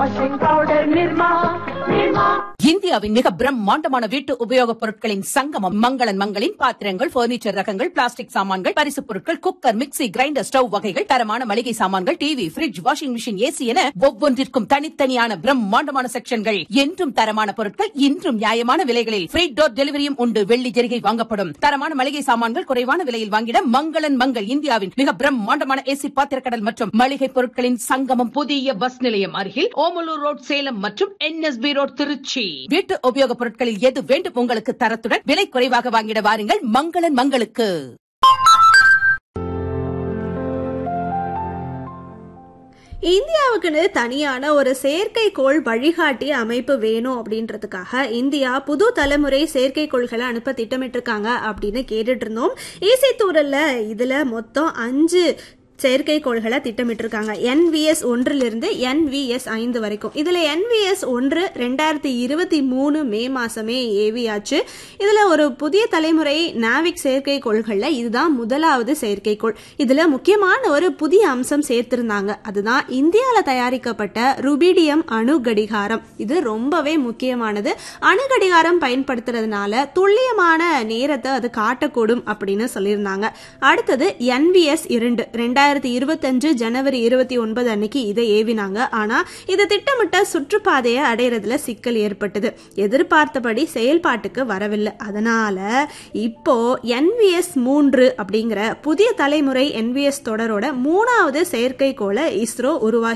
washing powder Nirma Nirma இந்தியாவின் மிக பிரம்மாண்டமான வீட்டு உபயோகப் பொருட்களின் சங்கமம் மங்களன் மங்களின் பாத்திரங்கள் பர்னிச்சர் ரகங்கள் பிளாஸ்டிக் சாமான்கள் பரிசுப் பொருட்கள் குக்கர் மிக்ஸி கிரைண்டர் ஸ்டவ் வகைகள் தரமான மளிகை சாமான்கள் TV fridge washing machine AC என ஒவ்வொன்றிற்கும் தனித்தனியான பிரம்மாண்டமான செக்ஷன்கள் என்றும் தரமான பொருட்கள் இன்றும் நியாயமான விலைகளில் ஃப்ரீ டோர் டெலிவரியும் உண்டு வெள்ளி ஜெரிகை வாங்கப்படும் தரமான மளிகை சாமான்கள் குறைவான விலையில் வாங்கிட மங்களன் மங்கள் இந்தியாவின் மிக பிரம்மாண்டமான ஏசி பாத்திரக்கடல் மற்றும் மளிகை பொருட்களின் சங்கமம் புதிய பஸ் நிலையம் அருகில் ஓமலூர் ரோட் சேலம் மற்றும் என்எஸ்பி ரோட் திருச்சி வீட்டு உபயோகப் பொருட்களில் எது வேண்டும் உங்களுக்கு தரத்துடன் விலை குறைவாக வாங்கிட வாருங்கள் மங்களன் மங்களுக்கு இந்தியாவுக்குன்னு தனியான ஒரு செயற்கைக்கோள் வழிகாட்டி அமைப்பு வேணும் அப்படின்றதுக்காக இந்தியா புது தலைமுறை செயற்கைக்கோள்களை அனுப்ப திட்டமிட்டிருக்காங்க அப்படின்னு கேட்டுட்டு இருந்தோம் ஈசி தூரல்ல இதுல மொத்தம் அஞ்சு செயற்கைக்கோள்களை திட்டமிட்டிருக்காங்க என்விஎஸ் ஒன்றிலிருந்து என்விஎஸ் ஐந்து வரைக்கும் இதில் என்விஎஸ் ஒன்று ரெண்டாயிரத்தி இருபத்தி மூணு மே மாதமே ஏவியாச்சு இதில் ஒரு புதிய தலைமுறை நாவிக் செயற்கைக்கோள்களில் இதுதான் முதலாவது செயற்கைக்கோள் இதில் முக்கியமான ஒரு புதிய அம்சம் சேர்த்திருந்தாங்க அதுதான் இந்தியாவில் தயாரிக்கப்பட்ட ருபீடியம் அணு கடிகாரம் இது ரொம்பவே முக்கியமானது அணு கடிகாரம் பயன்படுத்துறதுனால துல்லியமான நேரத்தை அது காட்டக்கூடும் அப்படின்னு சொல்லியிருந்தாங்க அடுத்தது என்விஎஸ் இரண்டு ரெண்டாயிரத்தி இருபத்தஞ்சு ஜனவரி இருபத்தி ஒன்பது அன்னைக்கு இதை ஏவினாங்க ஆனா இது திட்டமிட்ட சுற்றுப்பாதையை அடையிறதுல சிக்கல் ஏற்பட்டது எதிர்பார்த்தபடி செயல்பாட்டுக்கு வரவில்லை அதனால இப்போ என்விஎஸ் மூன்று அப்படிங்கிற புதிய தலைமுறை என்விஎஸ் தொடரோட மூணாவது செயற்கைக்கோளை இஸ்ரோ உருவாக்கி